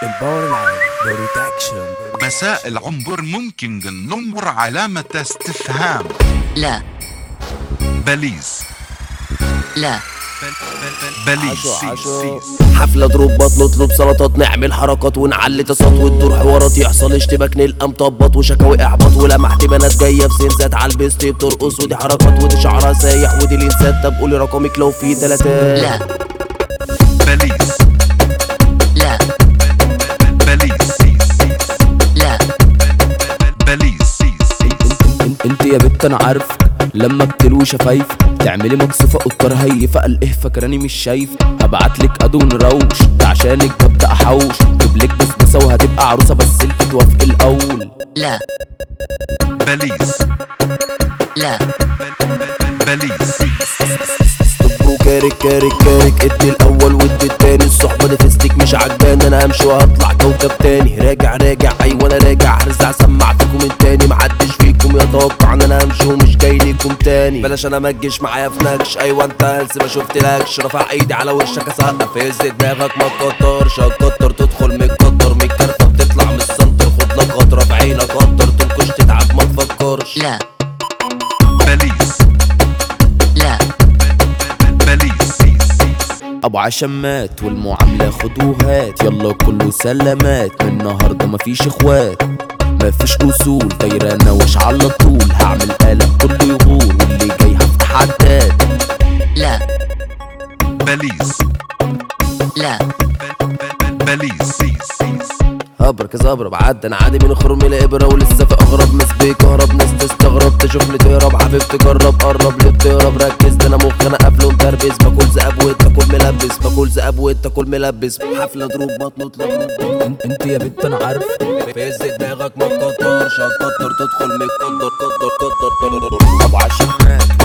الباور العالي برودكشن مساء العنبر ممكن ننظر علامة استفهام لا بليز لا بليز عشو سيس عشو. سيس حفلة ضربات نطلب سلطات نعمل حركات ونعلي تصات وتدور حوارات يحصل اشتباك نلقى مطبط وشكاوي احباط ولمحت بنات جاية في سنسات على البيست بترقص ودي حركات ودي شعرها سايح ودي لينسات طب قولي رقمك لو في تلاتات لا بليز لا بليز سيس سيس لا بليز سيس سيس انت, انت يا بت انا عارف لما بتلوي شفايف تعملي مقصفة قطر هيفة قال ايه فاكراني مش شايف هبعتلك ادو نروش ده عشانك ببدأ احوش جيبلك بسبسة وهتبقى عروسة بس انت توافقي الاول لا بليز لا بليز سيس طب كارك كارك كارك ادي الاول وادي التاني الصحبة دي فيستك مش عجباني انا همشي وهطلع كوكب تاني راجع راجع ايوه انا راجع هرزع سمع فيكم من تاني محدش فيكم يتوقع ان انا همشي ومش جاي ليكم تاني بلاش انا مجش معايا في نكش ايوه انت هلس ما شفتلكش رافع ايدي على وشك اسقف هز دماغك ما تكترش هتكتر تدخل متكتر من الكرفة بتطلع من السنتر خد لك خطرة في عينك قطر تنكش تتعب ما تفكرش لا بليز لا بليز سيس سيس ابو عشمات والمعاملة خد وهات يلا كله سلامات من النهاردة مفيش اخوات مفيش اصول دايرة وش على طول هعمل قلق كله يغور واللي جاي هفتح عداد لا بليز لا بليز سيس سيس هبرك زبرة بعد انا عادي من خرم الابره ولسه في اغرب ناس بيكهرب ناس تستغرب تشوفني تهرب حبيب تجرب قرب ليه بتهرب ركز ده انا مخ انا قافله متربس باكل ذئب وانت كل ملبس باكل ذئب وانت كل ملبس حفله ضروب بطن اطلب انت, انت يا بت انا عارف فز دماغك ما تكترش هتكتر تدخل من الكتر كتر كتر ابو عشمات